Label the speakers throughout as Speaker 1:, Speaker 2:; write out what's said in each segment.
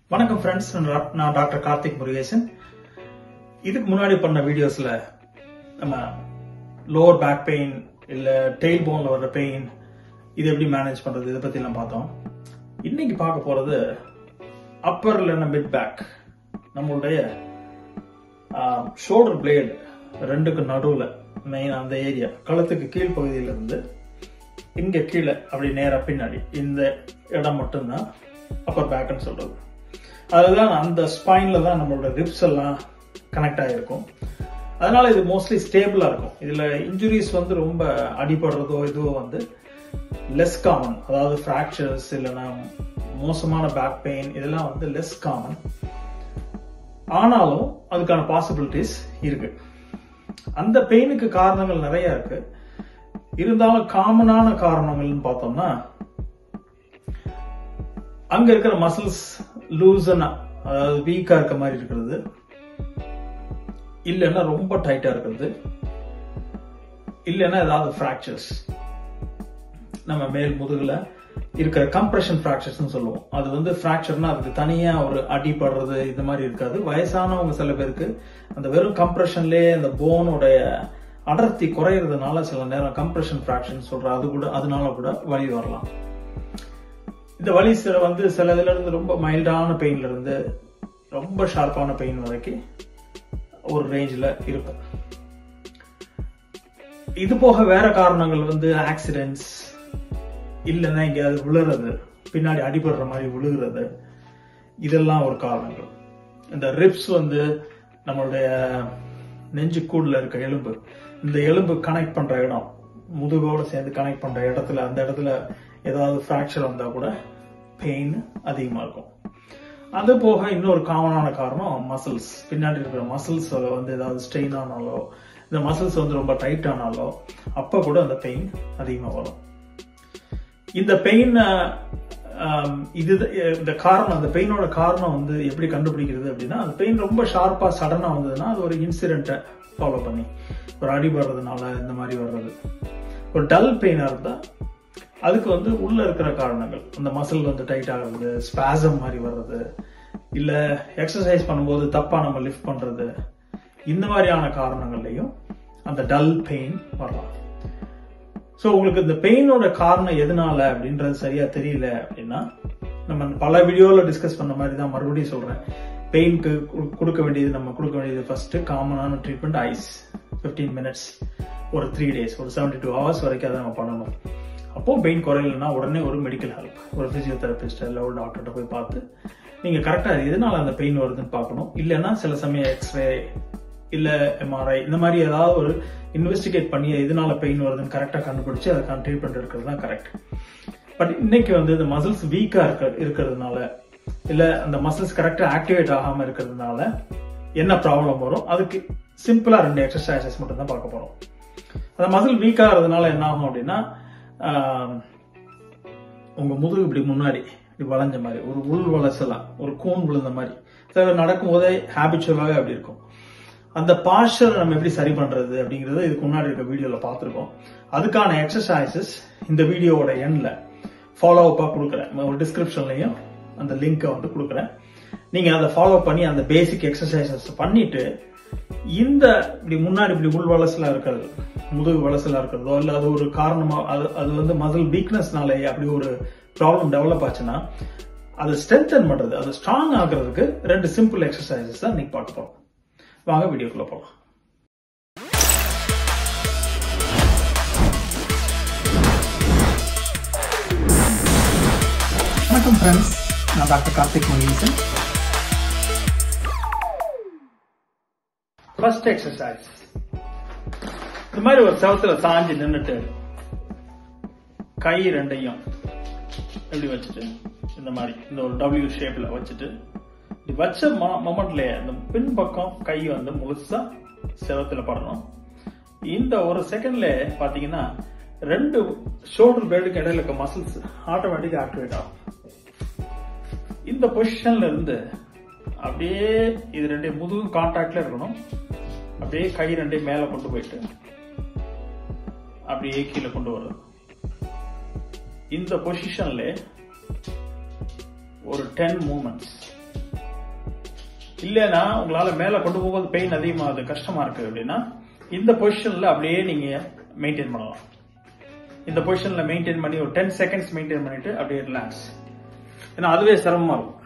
Speaker 1: வணக்கம் ஃப்ரெண்ட்ஸ் நான் டாக்டர் கார்த்திக் முருகேசன் இதுக்கு முன்னாடி பண்ண வீடியோஸ்ல நம்ம லோவர் பேக் பெயின் இல்ல டெய்ல் போன்ல வர்ற பெயின் இது எப்படி மேனேஜ் பண்றது இதை பத்தி எல்லாம் பார்த்தோம் இன்னைக்கு பார்க்க போறது அப்பர் இல்லைன்னா மிட் பேக் நம்மளுடைய ஷோல்டர் பிளேடு ரெண்டுக்கு நடுவுல மெயின் அந்த ஏரியா கழுத்துக்கு கீழ் பகுதியில இருந்து இங்க கீழே அப்படி நேரா பின்னாடி இந்த இடம் மட்டும்தான் அப்பர் பேக்னு சொல்றது அதுதான் அந்த ஸ்பைன்ல தான் நம்மளோட ரிப்ஸ் எல்லாம் கனெக்ட் ஆகிருக்கும் அதனால இது மோஸ்ட்லி ஸ்டேபிளா இருக்கும் இதுல இன்ஜுரிஸ் வந்து ரொம்ப அடிபடுறதோ இதுவோ வந்து லெஸ் காமன் அதாவது ஃப்ராக்சர்ஸ் இல்லைன்னா மோசமான பேக் பெயின் இதெல்லாம் வந்து லெஸ் காமன் ஆனாலும் அதுக்கான பாசிபிலிட்டிஸ் இருக்கு அந்த பெயினுக்கு காரணங்கள் நிறைய இருக்கு இருந்தாலும் காமனான காரணங்கள்னு பார்த்தோம்னா அங்க இருக்கிற மசில்ஸ் லூசனா அதாவது வீக்கா இருக்க மாதிரி இருக்கிறது இல்லைன்னா ரொம்ப டைட்டா இருக்கிறது இல்லைன்னா ஏதாவது ஃப்ராக்சர்ஸ் நம்ம மேல் முதுகுல இருக்கிற கம்ப்ரெஷன் ஃப்ராக்சர்ஸ் சொல்லுவோம் அது வந்து ஃப்ராக்சர்னா அதுக்கு தனியா ஒரு அடிபடுறது இந்த மாதிரி இருக்காது வயசானவங்க சில பேருக்கு அந்த வெறும் கம்ப்ரெஷன்லயே அந்த போனோடைய அடர்த்தி குறையிறதுனால சில நேரம் கம்ப்ரெஷன் ஃப்ராக்ஷன் சொல்ற அது கூட அதனால கூட வலி வரலாம் இந்த வலி சில வந்து சில இதுல இருந்து ரொம்ப மைல்டான பெயின்ல இருந்து ரொம்ப ஷார்ப்பான பெயின் வரைக்கும் ஒரு ரேஞ்சில் இருக்கும் இது போக வேற காரணங்கள் வந்து ஆக்சிடென்ட்ஸ் இல்லைன்னா எங்கேயாவது விழுறது பின்னாடி அடிபடுற மாதிரி விழுகிறது இதெல்லாம் ஒரு காரணங்கள் இந்த ரிப்ஸ் வந்து நம்மளுடைய நெஞ்சு கூடுல இருக்க எலும்பு இந்த எலும்பு கனெக்ட் பண்ற இடம் முதுகோட சேர்ந்து கனெக்ட் பண்ற இடத்துல அந்த இடத்துல ஏதாவது ஃப்ராக்சர் வந்தா கூட பெயின் அதிகமா இருக்கும் அது போக இன்னொரு காமனான காரணம் மசில்ஸ் பின்னாடி இருக்கிற மசில்ஸ் வந்து ஏதாவது ஸ்ட்ரெயின் ஆனாலோ இந்த மசில்ஸ் வந்து ரொம்ப டைட் ஆனாலோ அப்ப கூட அந்த பெயின் அதிகமா வரும் இந்த பெயின் இது இந்த காரணம் அந்த பெயினோட காரணம் வந்து எப்படி கண்டுபிடிக்கிறது அப்படின்னா அந்த பெயின் ரொம்ப ஷார்ப்பா சடனா வந்ததுன்னா அது ஒரு இன்சிடென்ட்டை ஃபாலோ பண்ணி ஒரு அடிபடுறதுனால இந்த மாதிரி வர்றது ஒரு டல் பெயினா இருந்தா அதுக்கு வந்து உள்ள இருக்கிற காரணங்கள் அந்த மசில் வந்து டைட் ஆகுறது ஸ்பாசம் மாதிரி வர்றது இல்ல எக்ஸசைஸ் பண்ணும்போது தப்பா நம்ம லிஃப்ட் பண்றது இந்த மாதிரியான காரணங்கள்லையும் அந்த டல் பெயின் வரலாம் ஸோ உங்களுக்கு இந்த பெயினோட காரணம் எதனால அப்படின்றது சரியா தெரியல அப்படின்னா நம்ம பல வீடியோவில் டிஸ்கஸ் பண்ண மாதிரி தான் மறுபடியும் சொல்றேன் பெயினுக்கு கொடுக்க வேண்டியது நம்ம கொடுக்க வேண்டியது ஃபர்ஸ்ட் காமனான ட்ரீட்மெண்ட் ஐஸ் ஃபிஃப்டீன் மினிட்ஸ் ஒரு த்ரீ டேஸ் ஒரு செவன்டி டூ ஹவர்ஸ் வரைக்கும் அதை நம்ம பண்ணணும் அப்போ பெயின் குறையலன்னா உடனே ஒரு மெடிக்கல் ஹெல்ப் ஒரு பிசியோதெரபிஸ்ட் இல்லை ஒரு டாக்டர்கிட்ட போய் பார்த்து நீங்க கரெக்டா எதனால அந்த பெயின் வருதுன்னு பார்க்கணும் இல்லைன்னா சில சமயம் எக்ஸ்ரே இல்ல எம்ஆர்ஐ இந்த மாதிரி ஏதாவது ஒரு இன்வெஸ்டிகேட் பண்ணி எதனால பெயின் வருதுன்னு கரெக்டா கண்டுபிடிச்சு அதுக்கான ட்ரீட்மெண்ட் இருக்கிறது தான் கரெக்ட் பட் இன்னைக்கு வந்து இந்த மசில்ஸ் வீக்கா இருக்க இருக்கிறதுனால இல்ல அந்த மசில்ஸ் கரெக்டா ஆக்டிவேட் ஆகாம இருக்கிறதுனால என்ன ப்ராப்ளம் வரும் அதுக்கு சிம்பிளா ரெண்டு எக்ஸசைசஸ் மட்டும் தான் பார்க்க போறோம் அந்த மசில் வீக்கா இருக்கிறதுனால என்ன ஆகும் அப்படின்னா உங்க முதுகு இப்படி முன்னாடி இப்படி வளைஞ்ச மாதிரி ஒரு உள் வளசலா ஒரு கூன் விழுந்த மாதிரி சில நடக்கும் போதே ஹேபிச்சுவலாகவே அப்படி இருக்கும் அந்த பாஸ்டர் நம்ம எப்படி சரி பண்றது அப்படிங்கறத இதுக்கு முன்னாடி இருக்க வீடியோல பார்த்துருக்கோம் அதுக்கான எக்ஸசைசஸ் இந்த வீடியோவோட எண்ட்ல ஃபாலோ அப்பா கொடுக்குறேன் ஒரு டிஸ்கிரிப்ஷன்லயும் அந்த லிங்கை வந்து கொடுக்குறேன் நீங்க அதை ஃபாலோ பண்ணி அந்த பேசிக் எக்ஸசைசஸ் பண்ணிட்டு இந்த இப்படி முன்னாடி இப்படி உள் வளசலா இருக்கிறது முதுகு வளசலா இருக்கிறதோ இல்ல அது ஒரு காரணமா அது அது வந்து மசில் வீக்னஸ்னாலே அப்படி ஒரு ப்ராப்ளம் டெவலப் ஆச்சுன்னா அதை ஸ்ட்ரென்தன் பண்றது அதை ஸ்ட்ராங் ஆகுறதுக்கு ரெண்டு சிம்பிள் எக்ஸசைசஸ் தான் இன்னைக்கு பார்க்க போறோம் வாங்க வீடியோக்குள்ள போகலாம் வணக்கம் ஃப்ரெண்ட்ஸ் நான் doctor Karthik Murugesan first exercise இந்த மாதிரி ஒரு செவத்துல சாஞ்சு நின்றுட்டு கை ரெண்டையும் எப்படி வச்சுட்டு இந்த மாதிரி இந்த ஒரு டபிள்யூ ஷேப்ல வச்சுட்டு இப்படி வச்ச மொமெண்ட்ல இந்த பின்பக்கம் கை வந்து முழுசா செவத்துல படணும் இந்த ஒரு செகண்ட்ல பாத்தீங்கன்னா ரெண்டு ஷோல்டர் பேடுக்கு இடையில இருக்க மசில்ஸ் ஆட்டோமேட்டிக்கா ஆக்டிவேட் ஆகும் இந்த பொசிஷன்ல இருந்து அப்படியே இது ரெண்டு முதுகு கான்டாக்ட்ல இருக்கணும் அப்படியே கை ரெண்டையும் மேல கொண்டு போயிட்டு அப்படியே கீழே கொண்டு வர்றது இந்த பொசிஷன்ல ஒரு டென் மூமெண்ட்ஸ் இல்லைன்னா உங்களால மேல கொண்டு போகும்போது பெயின் அதிகமாகுது கஷ்டமா இருக்கு அப்படின்னா இந்த பொசிஷன்ல அப்படியே நீங்க மெயின்டைன் பண்ணலாம் இந்த பொசிஷன்ல மெயின்டைன் பண்ணி ஒரு டென் செகண்ட்ஸ் மெயின்டைன் பண்ணிட்டு அப்படியே ரிலாக்ஸ் ஏன்னா அதுவே சிரமமா இருக்கும்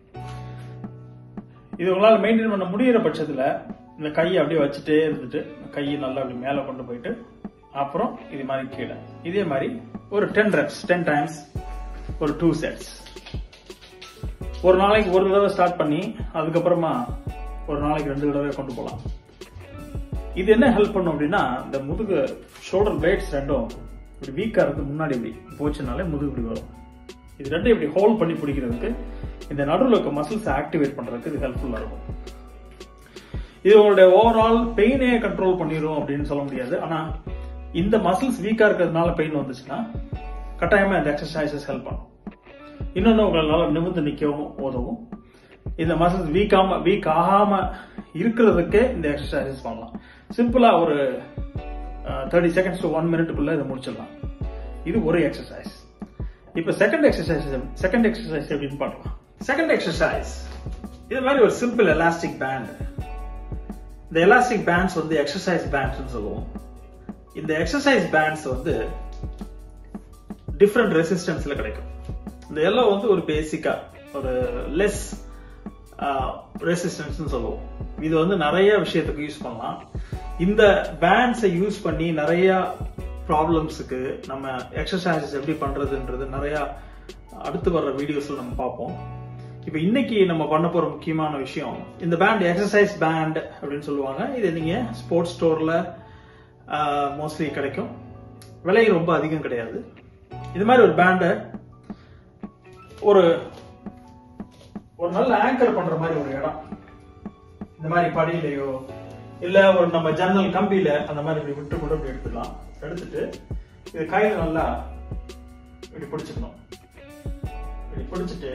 Speaker 1: இது உங்களால மெயின்டைன் பண்ண முடியிற பட்சத்துல இந்த கையை அப்படியே வச்சுட்டே இருந்துட்டு கையை நல்லா அப்படி மேல கொண்டு போயிட்டு அப்புறம் இது மாதிரி கீழே இதே மாதிரி ஒரு டென் ரெப்ஸ் டென் டைம்ஸ் ஒரு டூ செட்ஸ் ஒரு நாளைக்கு ஒரு தடவை ஸ்டார்ட் பண்ணி அதுக்கப்புறமா ஒரு நாளைக்கு ரெண்டு தடவை கொண்டு போகலாம் இது என்ன ஹெல்ப் பண்ணும் அப்படின்னா இந்த முதுகு ஷோல்டர் பிளேட்ஸ் ரெண்டும் இப்படி வீக்கா இருக்கு முன்னாடி இப்படி போச்சுனாலே முதுகு இப்படி வரும் இது ரெண்டும் இப்படி ஹோல்ட் பண்ணி பிடிக்கிறதுக்கு இந்த நடுவில் இருக்க மசில்ஸ் ஆக்டிவேட் பண்றதுக்கு இது ஹெல்ப்ஃபுல்லா இருக்கும் இது உங்களுடைய ஓவரால் பெயினே கண்ட்ரோல் பண்ணிடும் அப்படின்னு சொல்ல முடியாது ஆனா இந்த மசில்ஸ் வீக்கா இருக்கிறதுனால பெயின் வந்துச்சுன்னா கட்டாயமா இந்த எக்ஸசைசஸ் ஹெல்ப் பண்ணும் இன்னொன்னு உங்களால நிமிர்ந்து நிக்கவும் உதவும் இந்த மசில்ஸ் வீக்காம வீக் ஆகாம இருக்கிறதுக்கே இந்த எக்ஸசைசஸ் பண்ணலாம் சிம்பிளா ஒரு தேர்ட்டி செகண்ட்ஸ் டு ஒன் மினிட்டுக்குள்ள இதை முடிச்சிடலாம் இது ஒரு எக்ஸசைஸ் இப்ப செகண்ட் எக்ஸசைஸ் செகண்ட் எக்ஸசைஸ் எப்படின்னு பார்க்கலாம் செகண்ட் எக்ஸசைஸ் இது மாதிரி ஒரு சிம்பிள் எலாஸ்டிக் பேண்ட் இந்த எலாஸ்டிக் பேண்ட்ஸ் வந்து எக்ஸசைஸ் பேண்ட்ஸ் சொல்லுவோம் இந்த எக்ஸசைஸ் பேண்ட்ஸ் வந்து டிஃப்ரெண்ட் ரெசிஸ்டன்ஸ்ல கிடைக்கும் இந்த எல்லோ வந்து ஒரு பேசிக்கா ஒரு லெஸ் ரெசிஸ்டன்ஸ் சொல்லுவோம் இது வந்து நிறைய விஷயத்துக்கு யூஸ் பண்ணலாம் இந்த பேண்ட்ஸை யூஸ் பண்ணி நிறைய ப்ராப்ளம்ஸுக்கு நம்ம எக்ஸசைசஸ் எப்படி பண்றதுன்றது நிறைய அடுத்து வர்ற வீடியோஸ்ல நம்ம பார்ப்போம் இப்போ இன்னைக்கு நம்ம பண்ண போற முக்கியமான விஷயம் இந்த பேண்ட் எக்ஸசைஸ் பேண்ட் அப்படின்னு சொல்லுவாங்க இது நீங்க ஸ்போர்ட்ஸ் ஸ்டோர்ல மோஸ்ட்லி கிடைக்கும் விலை ரொம்ப அதிகம் கிடையாது இது மாதிரி ஒரு பேண்டை ஒரு ஒரு நல்ல ஆங்கர் பண்ற மாதிரி ஒரு இடம் இந்த மாதிரி படியிலையோ இல்ல ஒரு நம்ம ஜன்னல் கம்பியில அந்த மாதிரி இப்படி விட்டு கூட இப்படி எடுத்துக்கலாம் எடுத்துட்டு இது கையில நல்லா இப்படி பிடிச்சிக்கணும் இப்படி பிடிச்சிட்டு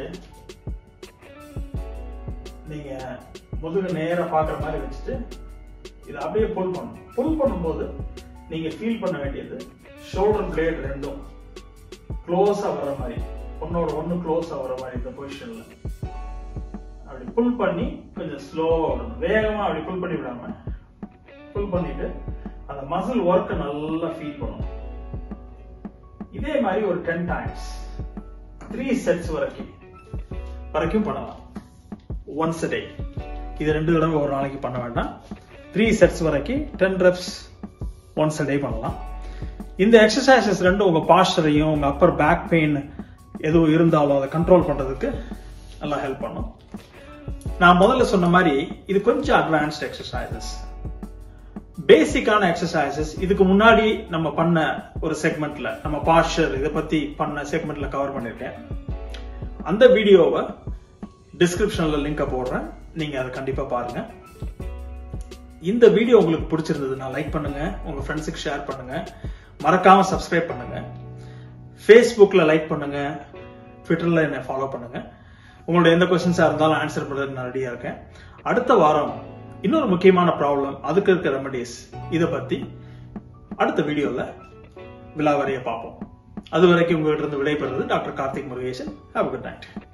Speaker 1: நீங்க முதுகு நேரா பாக்குற மாதிரி வச்சுட்டு இதை அப்படியே புல் பண்ணணும் புல் பண்ணும்போது நீங்க ஃபீல் பண்ண வேண்டியது ஷோல்டர் பிளேட் ரெண்டும் க்ளோஸா வர மாதிரி ஒன்னோட ஒன்னு க்ளோஸா வர மாதிரி இந்த பொசிஷன்ல அப்படி புல் பண்ணி கொஞ்சம் ஸ்லோவா விடணும் வேகமா அப்படி புல் பண்ணி விடாம புல் பண்ணிட்டு அந்த மசில் ஒர்க்கை நல்லா ஃபீல் பண்ணணும் இதே மாதிரி ஒரு டென் டைம்ஸ் த்ரீ செட்ஸ் வரைக்கும் வரைக்கும் பண்ணலாம் ஒன்ஸ் டே இது ரெண்டு தடவை ஒரு நாளைக்கு பண்ண வேண்டாம் த்ரீ செட்ஸ் வரைக்கும் டென் ரெப்ஸ் ஒன்ஸ் டே பண்ணலாம் இந்த எக்ஸசைசஸ் ரெண்டும் உங்க பாஸ்டரையும் உங்க அப்பர் பேக் பெயின் எதுவும் இருந்தாலும் அதை கண்ட்ரோல் பண்றதுக்கு நல்லா ஹெல்ப் பண்ணும் நான் முதல்ல சொன்ன மாதிரி இது கொஞ்சம் அட்வான்ஸ்ட் எக்ஸசைசஸ் பேசிக்கான எக்ஸசைசஸ் இதுக்கு முன்னாடி நம்ம பண்ண ஒரு செக்மெண்ட்ல நம்ம பாஸ்டர் இதை பத்தி பண்ண செக்மெண்ட்ல கவர் பண்ணிருக்கேன் அந்த வீடியோவை டிஸ்கிரிப்ஷன்ல லிங்கை போடுறேன் நீங்க அதை கண்டிப்பா பாருங்க இந்த வீடியோ உங்களுக்கு பிடிச்சிருந்ததுன்னா லைக் பண்ணுங்க உங்க ஃப்ரெண்ட்ஸுக்கு ஷேர் பண்ணுங்க மறக்காம சப்ஸ்கிரைப் பண்ணுங்க ஃபேஸ்புக்ல லைக் பண்ணுங்க ட்விட்டர்ல என்னை ஃபாலோ பண்ணுங்க உங்களோட எந்த கொஸ்டின்ஸா இருந்தாலும் ஆன்சர் பண்றதுக்கு நான் ரெடியா இருக்கேன் அடுத்த வாரம் இன்னொரு முக்கியமான ப்ராப்ளம் அதுக்கு இருக்க ரெமடிஸ் இதை பத்தி அடுத்த வீடியோல விலாவரிய பார்ப்போம் அது வரைக்கும் உங்ககிட்ட இருந்து விடைபெறுறது doctor Karthik Murugesan have good night